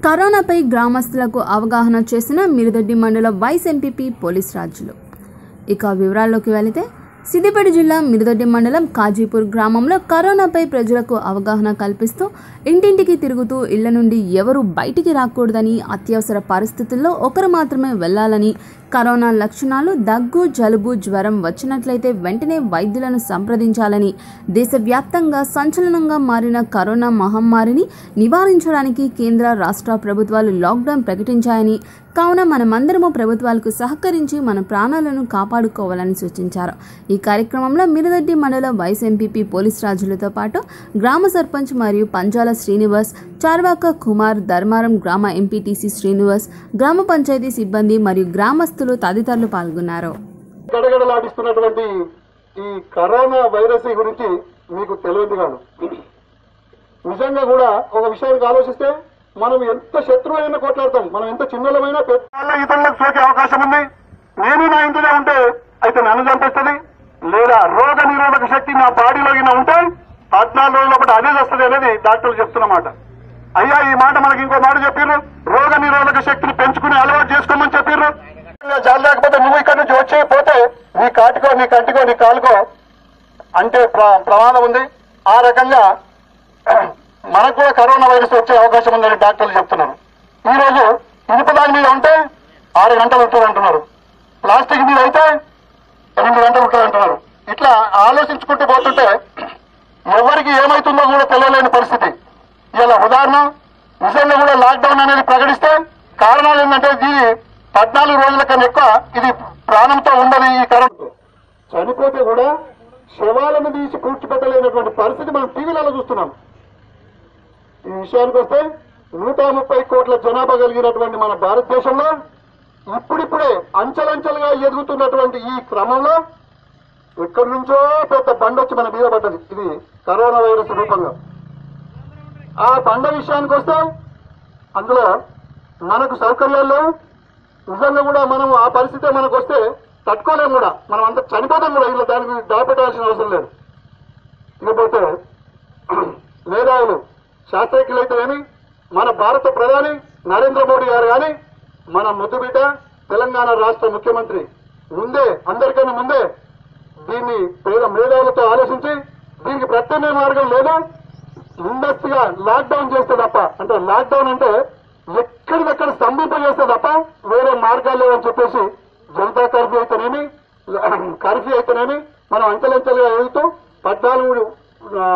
కరోనాపై గ్రామస్తులకు అవగాహన చేసిన మిరుదొడ్డి మండల వైస్ ఎంపీపీ పోలీస్ రాజులు ఇక వివరాల్లోకి వెళితే సిద్దిపేట జిల్లా మిరుదొడ్డి మండలం కాజీపూర్ గ్రామంలో కరోనాపై ప్రజలకు అవగాహన కల్పిస్తూ ఇంటింటికి తిరుగుతూ ఇళ్ల నుండి ఎవరు బయటికి రాకూడదని అత్యవసర పరిస్థితుల్లో ఒకరు మాత్రమే వెళ్లాలని కరోనా లక్షణాలు దగ్గు జలుబు జ్వరం వచ్చినట్లయితే వెంటనే వైద్యులను సంప్రదించాలని దేశవ్యాప్తంగా సంచలనంగా మారిన కరోనా మహమ్మారిని నివారించడానికి కేంద్ర రాష్ట్ర ప్రభుత్వాలు లాక్డౌన్ ప్రకటించాయని కావున మనమందరము ప్రభుత్వాలకు సహకరించి మన ప్రాణాలను కాపాడుకోవాలని సూచించారు ఈ కార్యక్రమంలో మిరుదొడ్డి మండల వైస్ ఎంపీపీ పోలీస్ రాజులతో పాటు గ్రామ సర్పంచ్ మరియు పంజాల శ్రీనివాస్ చార్వాక కుమార్ ధర్మారం గ్రామ ఎంపీటీసీ శ్రీనివాస్ గ్రామ పంచాయతీ సిబ్బంది మరియు గ్రామస్తులు తదితరులు పాల్గొన్నారు గడగడలాడిస్తున్నటువంటి ఈ కరోనా వైరస్ గురించి మీకు తెలియదు కాదు నిజంగా కూడా ఒక విషయానికి ఆలోచిస్తే మనం ఎంత శత్రువు అయినా కొట్లాడతాం మనం ఎంత చిన్నలమైనా పెద్ద ఇతరులకు సోకే అవకాశం ఉంది నేను నా ఇంటిలో ఉంటే అయితే నన్ను చంపేస్తుంది లేదా రోగ నిరోధక శక్తి నా బాడీలో గిన ఉంటే పద్నాలుగు రోజుల పాటు అదే వస్తుంది అనేది డాక్టర్లు చెప్తున్నమాట అయ్యా ఈ మాట మనకి ఇంకో మాట చెప్పిర్రు రోగ నిరోధక శక్తిని పెంచుకుని అలవాటు చేసుకోమని చెప్పిర్రు చాలా లేకపోతే నువ్వు ఇక్కడ నుంచి వచ్చి పోతే నీ కాటికో నీ కంటికో నీ కాలుకో అంటే ప్ర- ప్రమాదం ఉంది ఆ రకంగా మనకు కూడా కరోనా వైరస్ వచ్చే అవకాశం ఉందని డాక్టర్లు చెప్తున్నారు ఈ రోజు ఇనుప దాని మీద ఉంటే ఆరు గంటలు ఉంటుంది అంటున్నారు ప్లాస్టిక్ మీద అయితే ఎనిమిది గంటలు ఉంటుంది అంటున్నారు ఇట్లా ఆలోచించుకుంటూ పోతుంటే ఎవరికి ఏమైతుందో కూడా తెలియలేని పరిస్థితి ఇలా ఉదాహరణ నిజంగా కూడా లాక్డౌన్ అనేది ప్రకటిస్తే కారణాలు ఏంటంటే దీని పద్నాలుగు రోజుల కన్నా ఎక్కువ ఇది ప్రాణంతో ఉండదు ఈ కరోనా చనిపోతే కూడా శవాలను తీసి పూడ్చిపెట్టలేనటువంటి పరిస్థితి మనం టీవీలలో చూస్తున్నాం ఈ విషయానికి వస్తే నూట ముప్పై కోట్ల జనాభా కలిగినటువంటి మన భారతదేశంలో ఇప్పుడిప్పుడే అంచెలంచెలుగా ఎదుగుతున్నటువంటి ఈ క్రమంలో ఎక్కడి నుంచో పెద్ద బండ వచ్చి మన మీద పడ్డది ఇది కరోనా వైరస్ రూపంగా ఆ బండ విషయానికి వస్తే అందులో మనకు సౌకర్యాలు లేవు నిజంగా కూడా మనం ఆ పరిస్థితి మనకు వస్తే తట్టుకోలేము కూడా మనం అంత చనిపోతాం కూడా ఇలా దానికి దాపెట్టాల్సిన అవసరం లేదు ఇకపోతే మేధావులు శాస్త్రజ్ఞులు అయితేనేమి మన భారత ప్రధాని నరేంద్ర మోడీ గారు కానీ మన ముద్దుబిడ్డ తెలంగాణ రాష్ట్ర ముఖ్యమంత్రి ముందే అందరికన్నా ముందే దీన్ని పేద మేధావులతో ఆలోచించి దీనికి ప్రత్యామ్నాయ మార్గం లేదు ముందస్తుగా లాక్డౌన్ చేస్తే తప్ప అంటే లాక్డౌన్ అంటే ఎక్కడిదక్కడ స్తంభింపజేస్తే తప్ప వేరే మార్గాలు లేవని చెప్పేసి జనతా కర్ఫ్యూ అయితేనేమి కర్ఫ్యూ అయితేనేమి మనం అంచెలంచెలుగా ఎదుగుతూ పద్నాలుగు ఆ,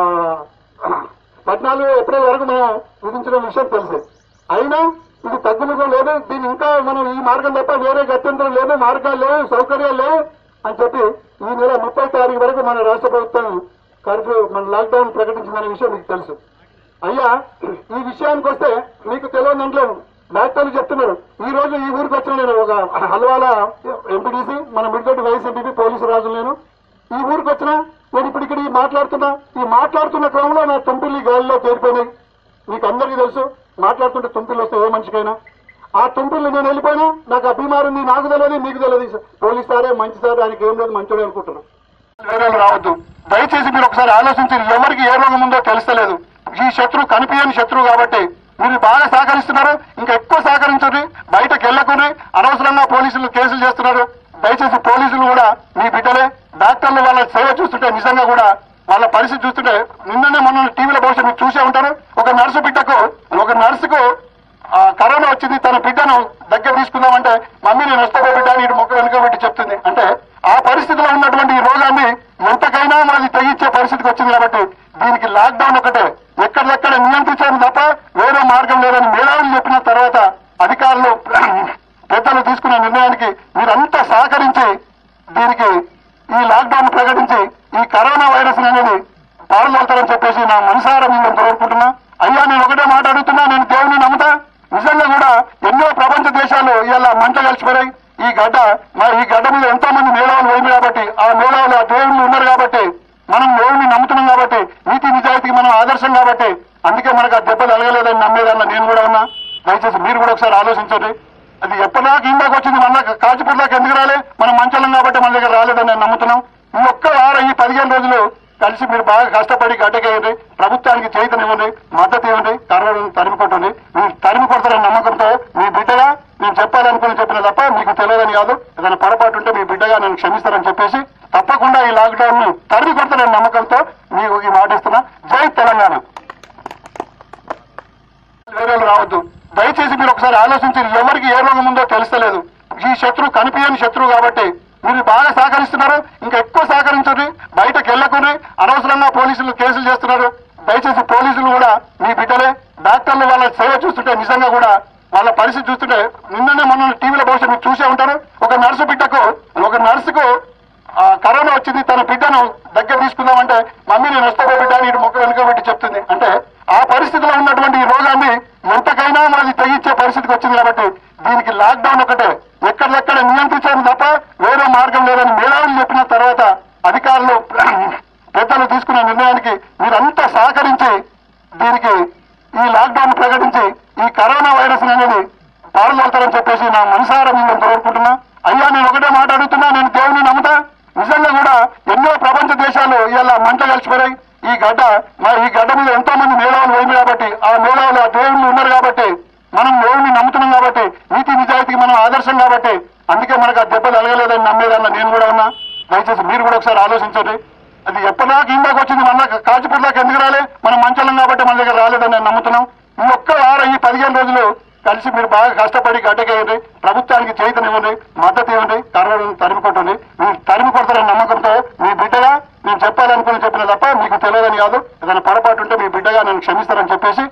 పద్నాలుగు ఏప్రిల్ వరకు మనం విధించిన విషయం తెలుసు అయినా ఇది తగ్గుముఖం లేదు దీని ఇంకా మనం ఈ మార్గం తప్ప వేరే గత్యంతరం లేదు మార్గాలు లేవు సౌకర్యాలు లేవు అని చెప్పి ఈ నెల ముప్పై తారీఖు వరకు మన రాష్ట్ర ప్రభుత్వం కర్ఫ్యూ మన లాక్డౌన్ ప్రకటించిందనే విషయం మీకు తెలుసు అయ్యా ఈ విషయానికి వస్తే మీకు తెలియని దాంట్లో డాక్టర్లు చెప్తున్నారు ఈ రోజు ఈ ఊరికి వచ్చిన నేను ఒక హల్వాల ఎంపీటీసీ మన Midigaddi YS MP police Raju నేను ఈ ఊరికి వచ్చిన నేను ఇప్పుడు ఇక్కడ ఈ మాట్లాడుతున్నా ఈ మాట్లాడుతున్న క్రమంలో నా తుంపిల్లి గాలిలో చేరిపోయినాయి మీకు అందరికీ తెలుసు మాట్లాడుతుంటే తుంపిల్లు వస్తే ఏ మనిషికైనా ఆ తుంపిల్లు నేను వెళ్ళిపోయినా నాకు ఆ బీమారు ఉంది నాకు తెలియదు మీకు తెలియదు పోలీస్ సారే మంచి సార్ ఆయనకి ఏం లేదు మంచోడే అనుకుంటున్నాను వేరేలు రావద్దు దయచేసి మీరు ఒకసారి ఆలోచించి ఎవరికి ఏ రోగం ఉందో తెలుస్తలేదు ఈ శత్రువు కనిపించని శత్రువు కాబట్టి మీరు బాగా సహకరిస్తున్నారు ఇంకా ఎక్కువ సహకరించండి బయటకు వెళ్ళకుండా అనవసరంగా పోలీసులు కేసులు చేస్తున్నారు దయచేసి పోలీసులు కూడా మీ బిడ్డలే డాక్టర్లు వాళ్ళ సేవ చూస్తుంటే నిజంగా కూడా వాళ్ళ పరిస్థితి చూస్తుంటే నిన్ననే మొన్న టీవీలో బహుశా మీరు చూసే ఉంటారు ఒక నర్సు బిడ్డకు ఒక నర్సుకు ఆ కరోనా వచ్చింది తన బిడ్డను దగ్గర తీసుకుందామంటే మమ్మీ నేను వస్తాను బిడ్డ అని ఇటు మొక్క వెనుక పెట్టి చెప్తుంది అంటే ఆ పరిస్థితిలో ఉన్నటువంటి ఈ రోగాన్ని ఎంతకైనా మనది తెగించే పరిస్థితికి వచ్చింది కాబట్టి దీనికి లాక్డౌన్ ఒకటే ఎక్కడిదెక్కడ నియంత్రించడం తప్ప వేరే మార్గం లేదని మేధావులు చెప్పిన తర్వాత అధికారులు పెద్దలు తీసుకున్న నిర్ణయానికి మీరంతా సహకరించి దీనికి ఈ లాక్డౌన్ ప్రకటించి ఈ కరోనా వైరస్ అనేది పాల్గొడతారని చెప్పేసి నా మనసారా మిమ్మల్ని కోరుకుంటున్నా అయ్యా నేను ఒకటే మాట అడుగుతున్నా నేను దేవుని నమ్ముతా నిజంగా కూడా ఎన్నో ప్రపంచ దేశాలు ఇలా మంట కలిసిపోయాయి ఈ గడ్డ మరి ఈ గడ్డ మీద ఎంతో మంది మేధావులు పోయింది కాబట్టి ఆ మేధావులు ఆ దేవుళ్ళు ఉన్నారు కాబట్టి మనం దేవుడిని నమ్ముతున్నాం కాబట్టి నీతి నిజాయితీకి మనం ఆదర్శం కాబట్టి అందుకే మనకు ఆ దెబ్బలు అలగలేదని నమ్మేదన్న నేను కూడా ఉన్నా దయచేసి మీరు కూడా ఒకసారి ఆలోచించండి అది ఎప్పటిదాకా ఇందాక వచ్చింది మన కాచిపూర్లోకి ఎందుకు రాలే మనం మంచలం కాబట్టి మన దగ్గర రాలేదని నేను నమ్ముతున్నాం ఈ ఒక్క వారం ఈ పదిహేను రోజులు కలిసి మీరు బాగా కష్టపడి గడ్డకేయండి ప్రభుత్వానికి చైతన్యం ఇవ్వండి మద్దతు ఇవ్వండి కరోనాను తరిమి కొట్టండి మీరు తరిమి కొడతారని కాదు ఏదైనా పొరపాటు ఉంటే మీ బిడ్డగా నన్ను క్షమిస్తారని చెప్పేసి తప్పకుండా ఈ లాక్డౌన్ ను తరిమి కొడతానని నమ్మకంతో మీకు ఈ మాట ఇస్తున్నా జై తెలంగాణ వేరే వాళ్ళు రావద్దు దయచేసి మీరు ఒకసారి ఆలోచించి ఎవరికి ఏ రోగం ఉందో తెలుస్తలేదు ఈ శత్రువు కనిపించని శత్రువు కాబట్టి మీరు బాగా సహకరిస్తున్నారు ఇంకా ఎక్కువ సహకరించండి బయటకు వెళ్ళకుండా అనవసరంగా పోలీసులు కేసులు చేస్తున్నారు దయచేసి పోలీసులు కూడా మీ బిడ్డలే డాక్టర్లు వాళ్ళ సేవ చూస్తుంటే నిజంగా కూడా వాళ్ళ పరిస్థితి చూస్తుంటే నిన్ననే మొన్న టీవీలో బహుశా మీరు చూసే ఉంటారు ఒక నర్సు బిడ్డకు ఒక నర్సుకు ఆ, కరోనా వచ్చింది తన బిడ్డను దగ్గర తీసుకుందామంటే మమ్మీ నేను వస్తాను బిడ్డ అని ఇటు మొక్క వెనుక పెట్టి చెప్తుంది అంటే ఆ పరిస్థితిలో ఉన్నటువంటి ఈ రోగాన్ని ఎంతకైనా మనది తెగించే పరిస్థితికి వచ్చింది కాబట్టి దీనికి లాక్డౌన్ ఒకటే ఎక్కడిదెక్కడ నియంత్రించడం తప్ప వేరే మార్గం లేదని మేధావులు చెప్పిన తర్వాత అధికారులు పెద్దలు తీసుకున్న నిర్ణయానికి మీరంతా సహకరించి దీనికి ఈ లాక్డౌన్ ప్రకటించి ఈ కరోనా వైరస్ అనేది పాల్గొడతారని చెప్పేసి నా మనసారా మిమ్మల్ని కోరుకుంటున్నా అయ్యా నేను ఒకటే మాట అడుగుతున్నా నేను దేవుని నమ్ముతా నిజంగా కూడా ఎన్నో ప్రపంచ దేశాలు ఇలా మంట కలిసిపోయాయి ఈ గడ్డ మా ఈ గడ్డ మీద ఎంతో మంది మేధావులు పోయింది కాబట్టి ఆ మేధావులు ఆ దేవుళ్ళు ఉన్నారు కాబట్టి మనం దేవుడిని నమ్ముతున్నాం కాబట్టి నీతి నిజాయితీకి మనం ఆదర్శం కాబట్టి అందుకే మనకు ఆ దెబ్బలు అలగలేదని నమ్మేదన్న నేను కూడా ఉన్నా దయచేసి మీరు కూడా ఒకసారి ఆలోచించండి అది ఎప్పటిదాకా ఇందాక వచ్చింది మన కాచిపూర్ దాకా ఎందుకు రాలే మనం మంచలం కాబట్టి మన దగ్గర రాలేదని నేను నమ్ముతున్నాం ఈ ఒక్క వారం ఈ పదిహేను రోజులు కలిసి మీరు బాగా కష్టపడి గడ్డకేయండి ప్రభుత్వానికి చేతనివ్వండి మద్దతు ఇవ్వండి కరోనాను తరిమి కొట్టండి మీరు తరిమి కొడతారని నమ్మకంతో మీ బిడ్డగా నేను చెప్పాలనుకుని చెప్పిన తప్ప మీకు తెలియదని కాదు ఏదైనా పొరపాటు ఉంటే మీ బిడ్డగా నేను క్షమిస్తారని చెప్పేసి